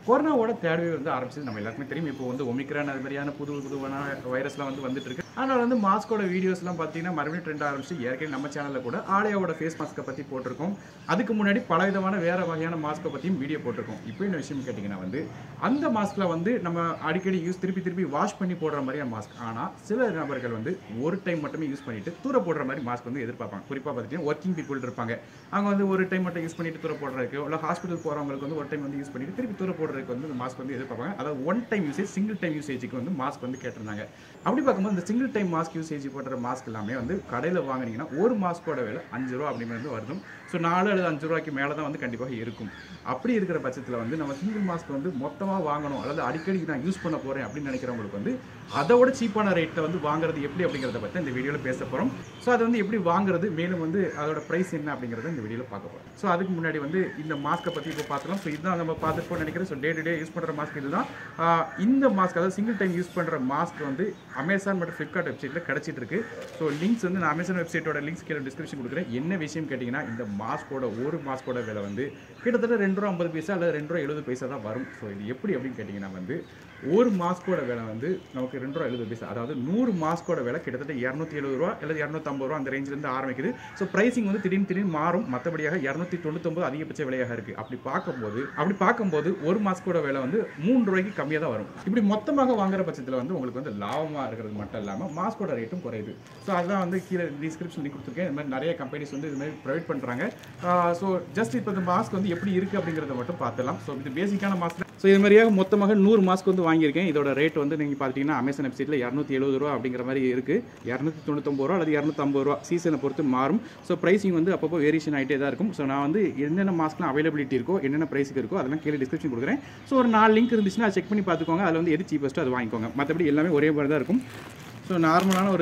கொரோனாவோட third wave வந்து ஆரம்பிச்சது நம்ம எல்லாருக்குமே தெரியும் இப்போ வந்து ஒமிக்ரான் அது மாதிரியான புது புதுவான வைரஸ்லாம் வந்து வந்துட்டு இருக்கு அதனால வந்து மாஸ்கோட வீடியோஸ்லாம் பார்த்தீங்கன்னா மறுபடியும் ட்ரெண்ட் ஆரம்பிச்சு ஏற்கனவே நம்ம சேனலில் கூட ஆலியாவோட ஃபேஸ் மாஸ்க்கை பற்றி போட்டிருக்கோம் அதுக்கு முன்னாடி பல விதமான வேற வகையான மாஸ்க்கை பற்றியும் வீடியோ போட்டிருக்கோம் இப்போ என்ன விஷயம் கேட்டிங்கன்னா வந்து அந்த மாஸ்கில் வந்து நம்ம அடிக்கடி யூஸ் திருப்பி திருப்பி வாஷ் பண்ணி போடுற மாதிரியான மாஸ்க் ஆனால் சில நபர்கள் வந்து ஒரு டைம் மட்டுமே யூஸ் பண்ணிட்டு தூர போடுற மாதிரி மாஸ்க் வந்து எதிர்பார்ப்பாங்க குறிப்பாக பார்த்துட்டு ஒர்க்கிங் பீப்புள் இருப்பாங்க அவங்க வந்து ஒரு டைம் மட்டும் யூஸ் பண்ணிட்டு தூர போடுறதுக்கு இல்லை ஹாஸ்பிட்டல் போகிறவங்களுக்கு வந்து ஒரு டைம் வந்து யூஸ் பண்ணிட்டு திருப்பி தூர போடுறதுக்கு வந்து இந்த மாஸ்க் வந்து எதிர்பார்ப்பாங்க அதாவது one time usage single time யூசேஜுக்கு வந்து மாஸ்க் வந்து கேட்டிருந்தாங்க அப்படி பார்க்கும்போது இந்த சிங்கிள் டைம் மாஸ்க் யூசேஜ் போடுற மாஸ்க் எல்லாமே வந்து கடையில் வாங்குனீங்கன்னா ஒரு மாஸ்கோட விலை அஞ்சு ரூபா அப்படிங்கிறது வருது ஸோ நாலு அல்லது அஞ்சு ரூபாய்க்கு மேலே தான் வந்து கண்டிப்பாக இருக்கும் அப்படி இருக்கிற பட்சத்தில் வந்து நம்ம சிங்கிள் மாஸ்க் வந்து மொத்தமாக வாங்கணும் அல்லது அடிக்கடி நான் யூஸ் பண்ண போகிறேன் அப்படின்னு நினைக்கிறவங்களுக்கு வந்து அதோட சீப்பான ரேட்டில் வந்து வாங்குறது எப்படி அப்படிங்கிறத பற்றி இந்த வீடியோவில் பேச போகிறோம் ஸோ அது வந்து எப்படி வாங்குறது மேலும் வந்து அதோட ப்ரைஸ் என்ன அப்படிங்கிறத இந்த வீடியோவில் பார்க்க போகிறோம் ஸோ அதுக்கு முன்னாடி வந்து இந்த மாஸ்க்கை பற்றி இப்போ பார்த்துலாம் ஸோ இதுதான் நம்ம பார்த்துட்டு நினைக்கிறேன் so day to day use பண்ணுற மாஸ்க் இதுதான் ஆஹ் இந்த மாஸ்க் அதாவது சிங்கிள் டைம் யூஸ் பண்ணுற மாஸ்க் வந்து அமேசான் மற்றும் ஃப்ளிப்கார்ட் வெப்சைட்டில் கிடச்சிட்டு இருக்கு ஸோ லிங்க்ஸ் வந்து நான் அமேசான் வெப்சைட்டோட லிங்க்ஸ் கீழே டிஸ்கிரிப்ஷன் கொடுக்குறேன் என்ன விஷயம் கேட்டிங்கன்னா இந்த மாஸ்கோட ஒரு மாஸ்கோட விலை வந்து கிட்டத்தட்ட ரெண்டு ரூபா ஐம்பது பைசா அல்லது ரெண்டு ரூபா எழுபது பைசா தான் வரும் ஸோ இது எப்படி அப்படின்னு கேட்டிங்கன்னா வந்து ஒரு மாஸ்கோட விலை வந்து நமக்கு ரெண்டு ரூபா எழுபது பைசா அதாவது நூறு மாஸ்கோட விலை கிட்டத்தட்ட இரநூத்தி எழுபது ரூபா அல்லது இரநூத்தம்பது ரூபா அந்த ரேஞ்சிலேருந்து ஆரம்பிக்குது ஸோ ப்ரைசிங் வந்து திடீர்னு திடீர்னு மாறும் மற்றபடியாக இரநூத்தி தொண்ணூத்தொம்பது அதிகபட்ச விலையாக இருக்குது அப்படி பார்க்கும்போது அப்படி பார்க்கும்போது ஒரு மாஸ்கோட விலை வந்து மூணு ரூபாய்க்கு கம்மியாக தான் வரும் இப்படி மொத்தமாக வாங்குற பட்சத்தில் வந்து உங்களுக்கு வந்து லாபமாக இருக்கிறது மட்டும் இல்லாமல் மாஸ்கோட ரேட்டும் குறையுது ஸோ அதுதான் வந்து கீழே டிஸ்கிரிப்ஷன் லிங்க் கொடுத்துருக்கேன் இந்த மாதிரி நிறைய கம்பெனிஸ் வந்து இது மாதிரி ப்ரொவைட் பண்ணுறாங்க ஸோ ஜஸ்ட் இப்போ இந்த மாஸ்க் வந்து எப்படி இருக்குது அப்படிங்கிறத மட்டும் பார்த்துலாம் ஸோ இது பேசிக்கான மாஸ்க் ஸோ இது மாதிரியாக மொத்தமாக நூறு மாஸ்க் வந்து வாங்கியிருக்கேன் இதோட ரேட் வந்து நீங்கள் பார்த்தீங்கன்னா அமேசான் வெப்சைட்டில் இரநூத்தி எழுபது ரூபா அப்படிங்கிற மாதிரி இருக்குது இரநூத்தி தொண்ணூத்தொம்பது ரூபா அல்லது இரநூத்தம்பது ரூபா சீசனை பொறுத்து மாறும் ஸோ ப்ரைசிங் வந்து அப்பப்போ வேரியேஷன் ஆகிட்டே தான் இருக்கும் ஸோ நான் வந்து என்னென்ன மாஸ்க்லாம் அவைலபிலிட்டி இருக்கோ என்னென்ன ப்ரைஸுக்கு இருக்கோ அதெல்லாம் கீழே டிஸ்கிரிப்ஷன் கொடுக்குறேன் ஸோ ஒரு நாலு லிங்க் இருந்துச்சுன்னா செக் பண்ணி பார்த்துக்கோங்க அதில் வந்து எது சீப்பஸ்ட்டோ அது வாங்கிக்கோங்க மற்றபடி எல்லாமே ஒரே மாதிரி தான் இருக்கும் ஸோ நார்மலான ஒரு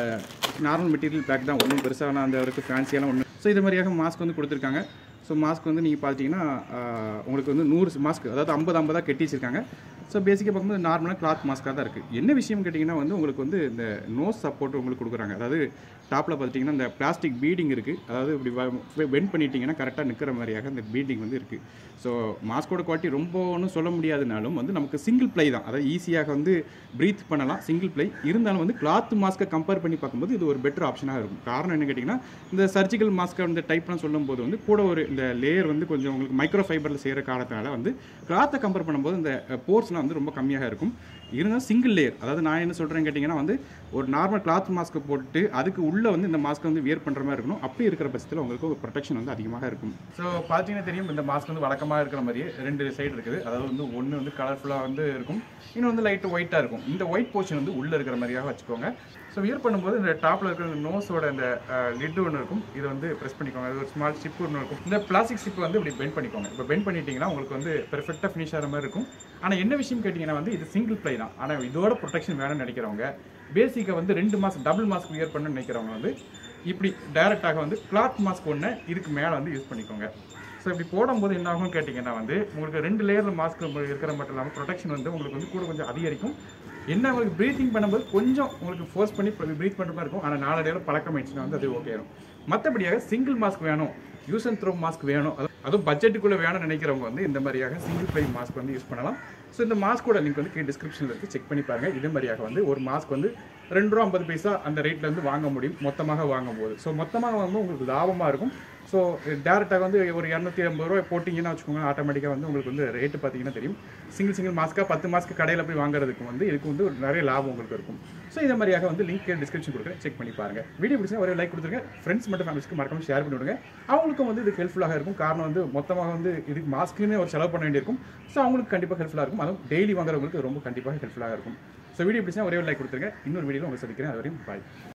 நார்மல் மெட்டீரியல் பேக் தான் ஒன்றும் பெருசான அந்த வரைக்கும் ஃபேன்சியெல்லாம் ஒன்று ஸோ இது மாதிரியாக மாஸ்க் வந்து கொடுத்துருக்காங்க ஸோ மாஸ்க் வந்து நீங்கள் பார்த்தீங்கன்னா ஆஹ், உங்களுக்கு வந்து நூறு மாஸ்க் அதாவது ஐம்பது ஐம்பதாக கட்டி வச்சிருக்காங்க ஸோ பேசிக்காக பார்க்கும்போது நார்மலாக கிளாத் மாஸ்க்காக தான் இருக்குது என்ன விஷயம் கேட்டிங்கன்னா வந்து உங்களுக்கு வந்து இந்த நோஸ் சப்போர்ட் உங்களுக்கு கொடுக்குறாங்க அதாவது டாப்பில் பார்த்துட்டிங்கன்னா இந்த பிளாஸ்டிக் பீடிங் இருக்குது அதாவது இப்படி பெண்ட் பண்ணிட்டீங்கன்னா கரெக்டாக நிற்கிற மாதிரியாக இந்த பீடிங் வந்து இருக்குது ஸோ மாஸ்கோட குவாலிட்டி ரொம்ப ஒன்றும் சொல்ல முடியாதுனாலும் வந்து நமக்கு சிங்கிள் ப்ளை தான் அதாவது ஈஸியாக வந்து ப்ரீத் பண்ணலாம் சிங்கிள் ப்ளை இருந்தாலும் வந்து கிளாத் மாஸ்க்கை கம்பேர் பண்ணி பார்க்கும்போது இது ஒரு பெட்டர் ஆப்ஷனாக இருக்கும் காரணம் என்ன கேட்டிங்கன்னா இந்த சர்ஜிக்கல் மாஸ்க் அந்த டைப்லாம் சொல்லும்போது வந்து கூட ஒரு இந்த லேயர் வந்து கொஞ்சம் உங்களுக்கு மைக்ரோ ஃபைபரில் செய்கிற காரணத்தினால வந்து கிளாத்தை கம்பேர் பண்ணும்போது இந்த போர்ஸ்லாம் வந்து ரொம்ப கம்மியாக இருக்கும் இருந்தாலும் சிங்கிள் லேயர் அதாவது நான் என்ன சொல்கிறேன்னு கேட்டிங்கன்னா வந்து ஒரு நார்மல் கிளாத் மாஸ்க்கை போட்டு அதுக்கு உள்ளே வந்து இந்த மாஸ்க்கை வந்து வியர் பண்ணுற மாதிரி இருக்கணும் அப்படி இருக்கிற பட்சத்தில் உங்களுக்கு ஒரு ப்ரொடெக்ஷன் வந்து அதிகமாக இருக்கும் ஸோ பார்த்தீங்கன்னா தெரியும் இந்த மாஸ்க் வந்து வழக்கமாக இருக்கிற மாதிரியே ரெண்டு சைடு இருக்குது அதாவது வந்து ஒன்று வந்து கலர்ஃபுல்லாக வந்து இருக்கும் இன்னும் வந்து லைட்டு ஒயிட்டாக இருக்கும் இந்த ஒயிட் போர்ஷன் வந்து உள்ளே இருக்கிற மாதிரியாக வச்சுக்கோங்க ஸோ வியர் பண்ணும்போது இந்த டாப்பில் இருக்கிற இந்த நோஸோட இந்த லிட் ஒன்று இருக்கும் இதை வந்து ப்ரெஸ் பண்ணிக்கோங்க அது ஒரு ஸ்மால் ஸ்டிப் ஒன்று இருக்கும் இந்த பிளாஸ்டிக் ஸ்டிப் வந்து இப்படி பெண்ட் பண்ணிக்கோங்க இப்போ பெண்ட் பண்ணிட்டீங்கன்னா உங்களுக்கு வந்து பெர்ஃபெக்டாக ஃபினிஷ் ஆகிற மாதிரி இருக்கும் ஆனால் என்ன விஷயம் கேட்டிங்கன்னா வந்து இது சிங்கிள் ப்ளை தான் ஆனால் இதோட ப்ரொடெக்ஷன் வேணும்னு நினைக்கிறவங்க பேசிக்காக வந்து ரெண்டு மாதம் டபுள் மாஸ்க் வியர் பண்ணணும்னு நினைக்கிறவங்க வந்து இப்படி டைரெக்டாக வந்து கிளாத் மாஸ்க் ஒன்று இதுக்கு மேலே வந்து யூஸ் பண்ணிக்கோங்க ஸோ இப்படி போடும்போது என்ன ஆகும்னு கேட்டிங்கன்னா வந்து உங்களுக்கு ரெண்டு லேயரில் மாஸ்க் இருக்கிற மட்டும் இல்லாமல் ப்ரொடெக்ஷன் வந்து உங்களுக்கு வந்து கூட கொஞ்சம் அதிகரிக்கும் என்ன உங்களுக்கு ப்ரீத்திங் பண்ணும்போது கொஞ்சம் உங்களுக்கு ஃபோர்ஸ் பண்ணி ப்ரீத் பண்ணுற மாதிரி இருக்கும் ஆனால் நாளடைவில் பழக்கம் ஆயிடுச்சுன்னா வந்து அது ஓகே ஆகும் மற்றபடியாக சிங்கிள் மாஸ்க் வேணும் யூஸ் அண்ட் த்ரோ மாஸ்க் வேணும் அது அதுவும் பட்ஜெட்டுக்குள்ளே வேணும்னு நினைக்கிறவங்க வந்து இந்த மாதிரியாக சிங்கிள் ப்ளை மாஸ்க் வந்து யூஸ் பண்ணலாம் ஸோ இந்த மாஸ்கோட லிங்க் வந்து கீழே டிஸ்கிரிப்ஷனில் இருக்குது செக் பண்ணி பாருங்கள் இதே மாதிரியாக வந்து ஒரு மாஸ்க் வந்து ரெண்டு ரூபா ஐம்பது பைசா அந்த ரேட்ல இருந்து வாங்க முடியும் மொத்தமாக வாங்கும்போது ஸோ மொத்தமாக வாங்கும்போது உங்களுக்கு லாபமாக இருக்கும் ஸோ டேரெக்டாக வந்து ஒரு இரநூத்தி ஐம்பது ரூபாய் போட்டிங்கன்னா வச்சுக்கோங்க ஆட்டோமேட்டிக்காக வந்து உங்களுக்கு வந்து ரேட்டு பார்த்தீங்கன்னா தெரியும் சிங்கிள் சிங்கிள் மாஸ்க்காக பத்து மாஸ்க்கு கடையில் போய் வாங்குறதுக்கு வந்து இதுக்கு வந்து ஒரு நிறைய லாபம் உங்களுக்கு இருக்கும் ஸோ இந்த மாதிரியாக வந்து லிங்க் டிஸ்கிரிப்ஷன் கொடுக்குறேன் செக் பண்ணி பாருங்க வீடியோ பிடிச்சா ஒரே லைக் கொடுத்துருங்க ஃப்ரெண்ட்ஸ் மட்டும் ஃபேமிலிஸ்க்கு மறக்காம ஷேர் பண்ணி விடுங்க அவங்களுக்கும் வந்து இது ஹெல்ப்ஃபுல்லாக இருக்கும் காரணம் வந்து மொத்தமாக வந்து இதுக்கு மாஸ்க்குமே ஒரு செலவு பண்ண வேண்டியிருக்கும் ஸோ அவங்களுக்கு கண்டிப்பாக ஹெல்ப்ஃபுல்லாக இருக்கும் அதுவும் டெய்லி வாங்குறவங்களுக்கு ரொம்ப கண்டிப்பாக ஹெல்ப்ஃபுல்லாக இருக்கும் ஸோ வீடியோ பிடிச்சா ஒரே ஒரு லைக் கொடுத்துருங்க இன்னொரு வீடியோவில் உங்களை சந்திக்கிறேன் அது வரையும் பாய்